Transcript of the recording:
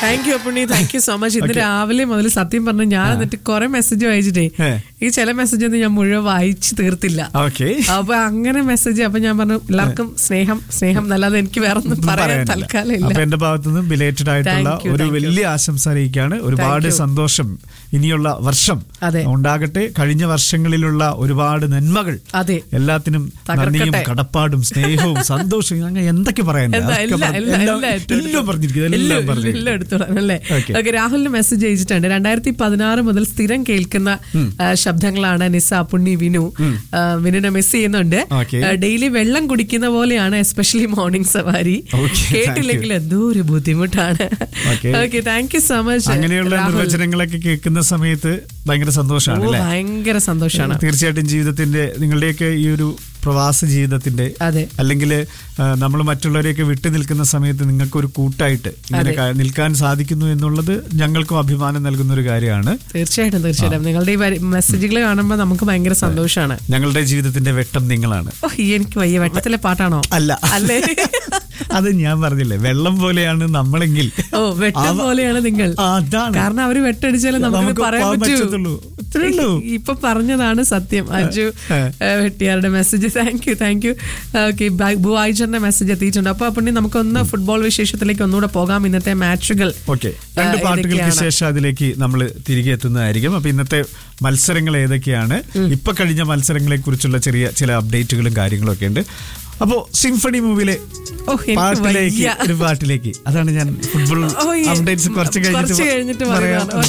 Thank you Appunni thank you so much ഇന്ന് രാവിലെ മുതൽ സത്യം പറഞ്ഞ ഞാൻ എന്നിട്ട് കുറെ മെസ്സേജ് വായിച്ചിട്ടേ ഏ. ഈ ചില മെസ്സേജ് ഒന്നും ഞാൻ മുഴുവൻ വായിച്ചു തീർത്തില്ല ഓക്കെ അപ്പൊ അങ്ങനെ മെസ്സേജ് അപ്പൊ ഞാൻ പറഞ്ഞു എല്ലാവർക്കും സ്നേഹം സ്നേഹം എന്നല്ലാതെ എനിക്ക് വേറെ ഒന്നും പറയാൻ തൽക്കാലം ഇല്ല അപ്പൊ എന്റെ ഭാഗത്തു നിന്നും ബിലേറ്റഡ് ആയിട്ടുള്ള Thank you, ഒരു thank you. വലിയ ആശംസ അറിയിക്കുകയാണ് ഒരുപാട് you. സന്തോഷം ഇനിയുള്ള വർഷം അതെ. ഉണ്ടാകട്ടെ കഴിഞ്ഞ വർഷങ്ങളിലുള്ള ഒരുപാട് നന്മകൾ അതെ എല്ലാത്തിനും തകർക്കട്ടെ. നന്ദിയും കടപ്പാടും സ്നേഹവും സന്തോഷവും അങ്ങനെ എന്തൊക്കെ പറയാനുണ്ട് എന്താ, അതൊക്കെ എല്ലാം, പറ- എല്ലാം, എല്ലാം- എല്ലാം ഏറ്റവും എല്ലാം പറഞ്ഞിരിക്കുന്നു എല്ലാം എല്ലാം- പറഞ്ഞിരിക്കുന്നു എല്ലാം എടുത്തോളാം അല്ലേ Okay. ഓക്കെ രാഹുലിന് മെസ്സേജ് അയച്ചിട്ടുണ്ട് രണ്ടായിരത്തി പതിനാറ് മുതൽ സ്ഥിരം കേൾക്കുന്ന ആ, ശബ്ദങ്ങളാണ് നിസ പുണ്ണി വിനു ആ, വിനുനെ മിസ് ചെയ്യുന്നുണ്ട് Okay. ഡെയിലി വെള്ളം കുടിക്കുന്ന പോലെയാണ് especially morning Savari Okay, thank കേട്ടില്ലെങ്കിൽ എന്തോ ഒരു ബുദ്ധിമുട്ടാണ് Okay. Okay thank you so much അങ്ങനെയുള്ള നിർവചനങ്ങളൊക്കെ കേൾക്കുന്ന സമയത്ത് ഭയങ്കര സന്തോഷമാണ് അല്ലേ ഭയങ്കര സന്തോഷമാണ് തീർച്ചയായിട്ടും ജീവിതത്തിന്റെ നിങ്ങളുടെയൊക്കെ ഈ ഒരു പ്രവാസ ജീവിതത്തിന്റെ അതെ അല്ലെങ്കിൽ നമ്മൾ മറ്റുള്ളവരെയൊക്കെ വിട്ടു നിൽക്കുന്ന സമയത്ത് നിങ്ങൾക്ക് ഒരു കൂട്ടായിട്ട് ഇങ്ങനെ ക- നിൽക്കാൻ സാധിക്കുന്നു എന്നുള്ളത് ഞങ്ങൾക്കും അഭിമാനം നൽകുന്ന ഒരു കാര്യമാണ് തീർച്ചയായിട്ടും തീർച്ചയായിട്ടും നിങ്ങളുടെ ഈ മെസ്സേജുകൾ കാണുമ്പോൾ നമുക്ക് ഭയങ്കര സന്തോഷമാണ് ഞങ്ങളുടെ ജീവിതത്തിന്റെ വെട്ടം നിങ്ങളാണ് ഓ ഈ എനിക്ക് വയ്യ വെട്ടത്തിലെ പാട്ടാണോ അല്ല അല്ലേ അത് ഞാൻ പറഞ്ഞില്ലേ വെള്ളം പോലെയാണ് നമ്മളെങ്കിൽ ഓ വെട്ടം അവ- പോലെയാണ് നിങ്ങൾ അതാണ് കാരണം അവര് വെട്ടടിച്ചാലും നമുക്ക് നമുക്ക് പറയാൻ പോകാൻ പറ്റൂ പറ്റത്തുള്ളൂ. ഇത്രേ ഉള്ളൂ. ഇപ്പൊ പറഞ്ഞതാണ് സത്യം അജു ഏ. ഏ, വെട്ടിയാരുടെ message thank you thank you okay ബുവായിച്ചറിന്റെ മെസ്സേജ് എത്തിയിട്ടുണ്ട് അപ്പൊ പിന്നെ നമുക്കൊന്ന് ഫുട്ബോൾ വിശേഷത്തിലേക്ക് ഒന്നുകൂടെ പോകാം ഇന്നത്തെ മാച്ചുകൾ ഓക്കെ രണ്ട് ആ, പാട്ടുകൾക്ക് ഏതൊക്കെയാണ്? ശേഷം അതിലേക്ക് നമ്മൾ തിരികെ എത്തുന്നതായിരിക്കും അപ്പൊ ഇന്നത്തെ മത്സരങ്ങൾ ഏതൊക്കെയാണ് ഇപ്പൊ കഴിഞ്ഞ മത്സരങ്ങളെ കുറിച്ചുള്ള ചെറിയ ചില അപ്ഡേറ്റുകളും കാര്യങ്ങളും ഒക്കെ ഉണ്ട് അപ്പോ സിംഫണി മൂവിയിലെ ഓ, എനിക്ക് പാട്ടിലേക്ക് വയ്യ. ഒരു പാട്ടിലേക്ക് അതാണ് ഞാൻ ഫുട്ബോൾ ഓ, ഈ- അപ്ഡേറ്റ്സ് കുറച്ച് കുറച്ച് കഴിഞ്ഞിട്ട് കഴിഞ്ഞിട്ട് പറയാം പറയുന്നതാണ്.